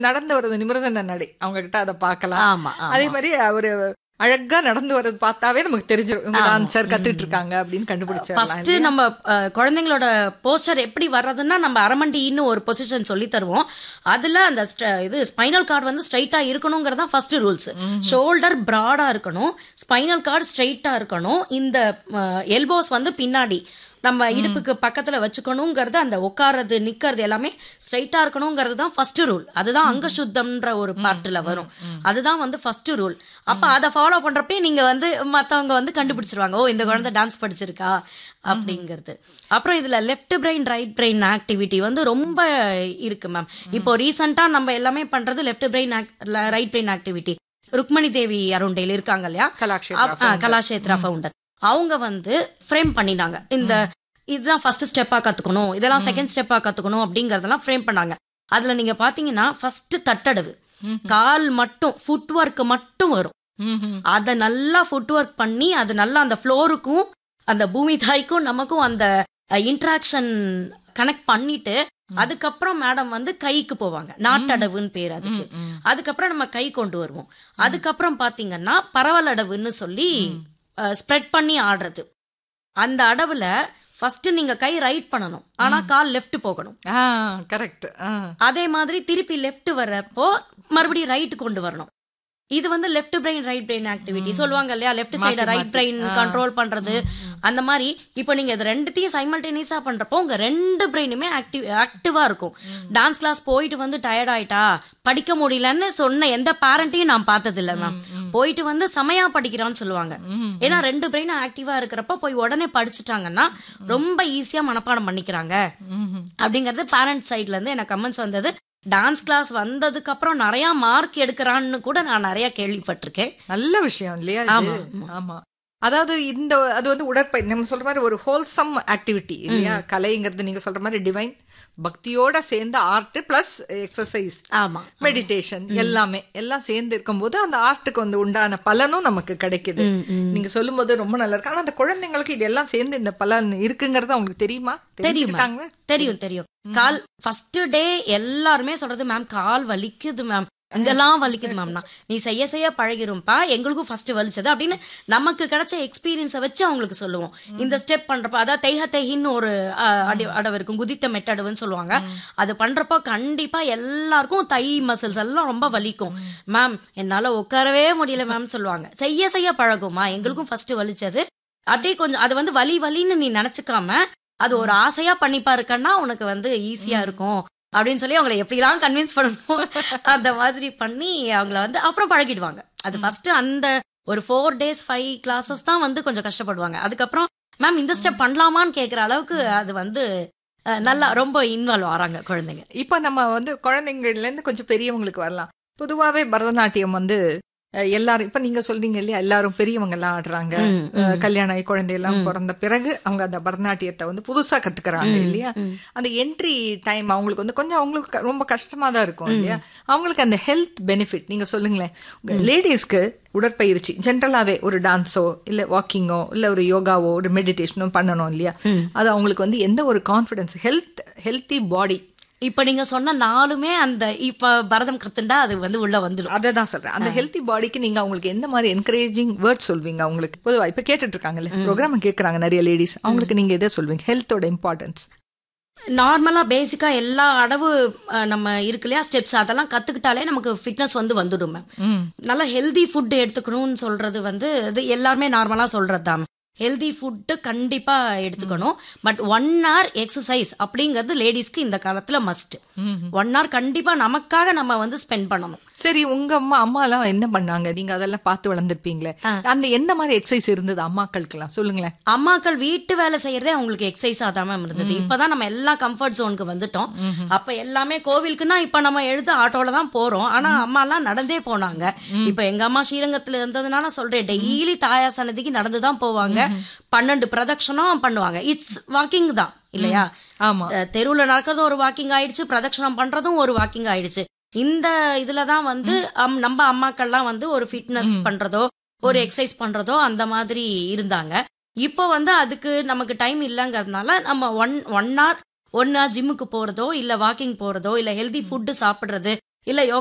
நடந்து வர்றது நிமிர்ந்த நடை அவங்க கிட்ட அதை பார்க்கலாம் ஆமா அதே ஆமா. மாதிரி ஒரு அழகா நடந்து வர்றது பார்த்தாவே நமக்கு தெரிஞ்சிடும் இவங்க டான்சர் கத்துட்டு இருக்காங்க அப்படின்னு கண்டுபிடிச்சிடலாம் ஃபர்ஸ்ட் நம்ம அஹ், குழந்தைங்களோட போஸ்டர் எப்படி வர்றதுன்னா நம்ம அரமண்டின்னு ஒரு பொசிஷன் சொல்லி தருவோம் அதுல அந்த ஸ்ட- இது ஸ்பைனல் கார்டு வந்து ஸ்ட்ரைட்டா இருக்கணுங்கிறது தான் ஃபர்ஸ்ட் ரூல்ஸ் ஷோல்டர் பிராடா இருக்கணும் ஸ்பைனல் கார்டு ஸ்ட்ரைட்டா இருக்கணும் இந்த எல்போஸ் வந்து பின்னாடி நம்ம இடுப்புக்கு பக்கத்துல வச்சுக்கணுங்கிறது அந்த உட்கார்றது நிக்கிறது எல்லாமே ஸ்ட்ரைட்டா இருக்கணுங்கிறது தான் ஃபர்ஸ்ட் ரூல் அதுதான் அங்க சுத்தம்ன்ற ஒரு பார்ட்ல வரும் அதுதான் வந்து ஃபர்ஸ்ட் ரூல் அப்ப அதை ஃபாலோ பண்றப்பே நீங்க வந்து மத்தவங்க வந்து கண்டுபிடிச்சிருவாங்க ஓ இந்த குழந்தை டான்ஸ் படிச்சிருக்கா அப்படிங்கிறது அப்புறம் இதுல left brain right brain activity வந்து ரொம்ப இருக்கு மேம் இப்போ ரீசெண்டா நம்ம எல்லாமே பண்றது left brain right brain activity Rukmini Devi Arundale இருக்காங்க இல்லையா கலாக்ஷேத்ரா அப்- ஆ, கலாஷேத்ரா ஃபவுண்டர் அவங்க வந்து ஃப்ரேம் பண்ணினாங்க இந்த இதுதான் ஃபர்ஸ்ட் ஸ்டெப்பா கத்துக்கணும் இதெல்லாம் செகண்ட் ஸ்டெப்பா கத்துக்கணும் அப்படிங்கறதெல்லாம் ஃப்ரேம் பண்ணாங்க அதுல நீங்க பாத்தீங்கன்னா ஃபர்ஸ்ட் தட்டடவு கால் மட்டும் ஃபுட் ஒர்க் மட்டும் வரும் ம்ஹும். அதை நல்லா ஃபுட் ஒர்க் பண்ணி அது நல்லா அந்த ஃப்ளோருக்கும் அந்த பூமி தாய்க்கும் நமக்கும் அந்த இன்ட்ராக்ஷன் கனெக்ட் பண்ணிட்டு அதுக்கப்புறம் மேடம் வந்து கைக்கு போவாங்க நாட்டடவுன்னு பேர் அதுக்கு ம், ம். அதுக்கப்புறம் நம்ம கை கொண்டு வருவோம் அதுக்கப்புறம் பாத்தீங்கன்னா பரவல் அடவுன்னு சொல்லி ஸ்ப்ரெட் பண்ணி ஆடுறது அந்த அடவுல ஃபர்ஸ்ட் நீங்க கை ரைட் பண்ணணும் ஆனா கால் லெஃப்ட் போகணும் ஆ கரெக்ட் அதே மாதிரி திருப்பி லெஃப்ட் வர்றப்போ மறுபடியும் ரைட் கொண்டு வரணும் இது வந்து left brain right brain activity சொல்லுவாங்க இல்லையா லெஃப்ட் சைடு மாத்தி ரைட் மாத்தி. பிரெயின் ஆ. கண்ட்ரோல் பண்றது அந்த மாதிரி இப்போ நீங்க இது ரெண்டுத்தையும் சைமல்டேனியஸா பண்றப்போ உங்க ரெண்டு பிரெயினுமே ஆக்டிவ் ஆக்டிவா இருக்கும் டான்ஸ் கிளாஸ் போயிட்டு வந்து டயர்ட் ஆயிட்டா படிக்க முடியலன்னு சொன்ன எந்த பேரண்ட்டையும் நான் பார்த்தது இல்ல மேம் போயிட்டு வந்து செமையா படிக்கிறான்னு சொல்லுவாங்க ஏன்னா ரெண்டு பிரெயின் ஆக்டிவா இருக்கிறப்ப போய் உடனே படிச்சுட்டாங்கன்னா ரொம்ப ஈஸியா மனப்பாடம் பண்ணிக்கிறாங்க அப்படிங்கறது பேரண்ட் சைட்ல இருந்து எனக்கு கமெண்ட்ஸ் வந்தது டான்ஸ் கிளாஸ் வந்ததுக்கு அப்புறம் நிறைய மார்க் எடுக்கிறான்னு கூட நான் நிறைய கேள்விப்பட்டிருக்கேன் நல்ல விஷயம் இல்லையா இது? ஆமா, ஆமா. ஆமா அதாவது இந்த அது வந்து உடற்பயிற்சி நம்ம சொல்ற மாதிரி ஒரு ஹோல்சம் ஆக்டிவிட்டி இல்லையா கலைங்கிறது நீங்க சொல்ற மாதிரி டிவைன் பக்தியோட சேர்ந்த ஆர்ட் பிளஸ் எக்ஸசைஸ் ஆமா மெடிடேஷன் எல்லாமே எல்லாம் சேர்ந்து இருக்கும்போது அந்த ஆர்ட்டுக்கு வந்து உண்டான பலனும் நமக்கு கிடைக்குது ம், ம். நீங்க சொல்லும்போது ரொம்ப நல்லா இருக்கு ஆனா அந்த குழந்தைங்களுக்கு இதெல்லாம் சேர்ந்து இந்த பலன் இருக்குங்கிறது அவங்களுக்கு தெரியுமா தெரியும் தெரிஞ்சுக்கிட்டாங்க தெரியும் தெரியும் கால் ஃபர்ஸ்ட் டே எல்லாருமே சொல்றது மேம் கால் வலிக்குது மேம் இதெல்லாம் வலிக்குது மேம்னா நீ செய்ய செய்ய பழகிரும்பா எங்களுக்கும் ஃபர்ஸ்ட் வலிச்சது அப்படின்னு நமக்கு கிடைச்ச எக்ஸ்பீரியன்ஸை வச்சு அவங்களுக்கு சொல்லுவோம் இந்த ஸ்டெப் பண்றப்ப அதாவது தெய்ஹ தெஹின்னு ஒரு அஹ், அடி அடவு இருக்கும் குதித்த மெட்டடுன்னு சொல்லுவாங்க அது பண்றப்போ கண்டிப்பா எல்லாருக்கும் தை மசில்ஸ் எல்லாம் ரொம்ப வலிக்கும் மேம் என்னால உட்காரவே முடியல மேம் சொல்லுவாங்க செய்ய செய்ய பழகுமா எங்களுக்கும் ஃபர்ஸ்ட் வலிச்சது அப்படியே கொஞ்சம் அது வந்து வலி வலின்னு நீ நினைச்சுக்காம அது ஒரு ஆசையா பண்ணி பாருக்கன்னா உனக்கு வந்து ஈஸியா இருக்கும் அப்படின்னு சொல்லி அவங்களை எப்படிலாம் கன்வின்ஸ் பண்ணணும் அந்த மாதிரி பண்ணி அவங்கள வந்து அப்புறம் பழகிடுவாங்க அது ஃபர்ஸ்ட் அந்த ஒரு ஃபோர் டேஸ் ஃபைவ் கிளாஸஸ் தான் வந்து கொஞ்சம் கஷ்டப்படுவாங்க அதுக்கப்புறம் மேம் இந்த ஸ்டெப் பண்ணலாமான்னு கேட்குற அளவுக்கு அது வந்து அஹ், நல்லா ரொம்ப இன்வால்வ் ஆறாங்க குழந்தைங்க இப்ப நம்ம வந்து குழந்தைங்கள்ல இருந்து கொஞ்சம் பெரியவங்களுக்கு வரலாம் பொதுவாவே பரதநாட்டியம் வந்து அஹ், எல்லாரும் இப்ப நீங்க சொல்றீங்க இல்லையா எல்லாரும் பெரியவங்க எல்லாம் ஆடுறாங்க ம், அஹ், கல்யாணம் ஆகி குழந்தை எல்லாம் பிறந்த பிறகு அவங்க அந்த பரதநாட்டியத்தை வந்து புதுசா கத்துக்கிறாங்க இல்லையா ம். அந்த என்ட்ரி டைம் அவங்களுக்கு வந்து கொஞ்சம் அவங்களுக்கு க- ரொம்ப கஷ்டமா தான் இருக்கும் இல்லையா அவங்களுக்கு அந்த ஹெல்த் பெனிஃபிட் நீங்க சொல்லுங்களேன் லேடிஸ்க்கு உடற்பயிற்சி ஜென்ரலாவே ஒரு டான்ஸோ இல்ல வாக்கிங்கோ இல்ல ஒரு யோகாவோ ஒரு மெடிடேஷனோ பண்ணணும் இல்லையா அது அவங்களுக்கு வந்து எந்த ஒரு கான்ஃபிடன்ஸ் ஹெல்த் ஹெல்த்தி பாடி இப்ப நீங்க சொன்ன நாளுமே அந்த இப்ப பரதம் கத்துண்டா அது வந்து உள்ள வந்துடும் அதை தான் சொல்றேன் அந்த ஹெல்த்தி பாடிக்கு நீங்க அவங்களுக்கு எந்த மாதிரி என்கரேஜிங் வேர்ட் சொல்வீங்க அவங்களுக்கு பொதுவா இப்ப கேட்டுட்டு இருக்காங்கல்ல ப்ரோக்ராம் கேட்கறாங்க நிறைய லேடிஸ் அவங்களுக்கு நீங்க எதை சொல்வீங்க ஹெல்த்தோட இம்பார்ட்டன்ஸ் நார்மலா பேசிக்கா எல்லா அடவு அஹ், நம்ம இருக்கு இல்லையா ஸ்டெப்ஸ் அதெல்லாம் கத்துக்கிட்டாலே நமக்கு ஃபிட்னஸ் வந்து வந்துடும் மேம் ம் நல்லா ஹெல்தி ஃபுட் எடுத்துக்கணும்னு சொல்றது வந்து இது எல்லாருமே நார்மலா சொல்றது தான் ஹெல்தி ஃபுட்டு கண்டிப்பா எடுத்துக்கணும் பட் ஒன் hour எக்ஸசைஸ் அப்படிங்கிறது லேடிஸ்க்கு இந்த காலத்துல மஸ்ட் ஒன் hour கண்டிப்பா நமக்காக நம்ம வந்து ஸ்பெண்ட் பண்ணணும் சரி உங்க அம்மா அம்மா எல்லாம் என்ன பண்ணாங்க நீங்க அதெல்லாம் பார்த்து வளர்ந்துருப்பீங்களே அந்த என்ன மாதிரி எக்ஸசைஸ் இருந்தது அம்மாக்களுக்கெல்லாம் சொல்லுங்களேன் அம்மாக்கள் வீட்டு வேலை செய்யறதே அவங்களுக்கு எக்ஸசைஸா தான் மேம் இருந்தது இப்பதான் நம்ம எல்லா கம்ஃபர்ட் ஜோனுக்கு வந்துட்டோம் அப்ப எல்லாமே கோவிலுக்குன்னா இப்ப நம்ம எழுத ஆட்டோல தான் போறோம் ஆனா அம்மா எல்லாம் நடந்தே போனாங்க இப்ப எங்க அம்மா ஸ்ரீரங்கத்துல இருந்ததுனால சொல்றேன் டெய்லி தாயா சன்னதிக்கு நடந்து தான் போவாங்க பன்னெண்டு பிரதட்சணம் பண்ணுவாங்க இட்ஸ் வாக்கிங் தான் இல்லையா ஆமா அஹ் தெருவுல நடக்கிறதும் ஒரு வாக்கிங் ஆயிடுச்சு பிரதட்சணம் பண்றதும் ஒரு வாக்கிங் ஆயிடுச்சு இந்த இதுல தான் வந்து அம்- நம்ம அம்மாக்கள்லாம் வந்து ஒரு ஃபிட்னஸ் பண்றதோ ஒரு எக்ஸசைஸ் பண்றதோ அந்த மாதிரி இருந்தாங்க இப்போ வந்து அதுக்கு நமக்கு டைம் இல்லைங்கிறதுனால நம்ம one one hour one hour ஜிம்முக்கு போறதோ இல்ல வாக்கிங் போறதோ இல்ல ஹெல்தி ஃபுட்டு சாப்பிடுறது இல்ல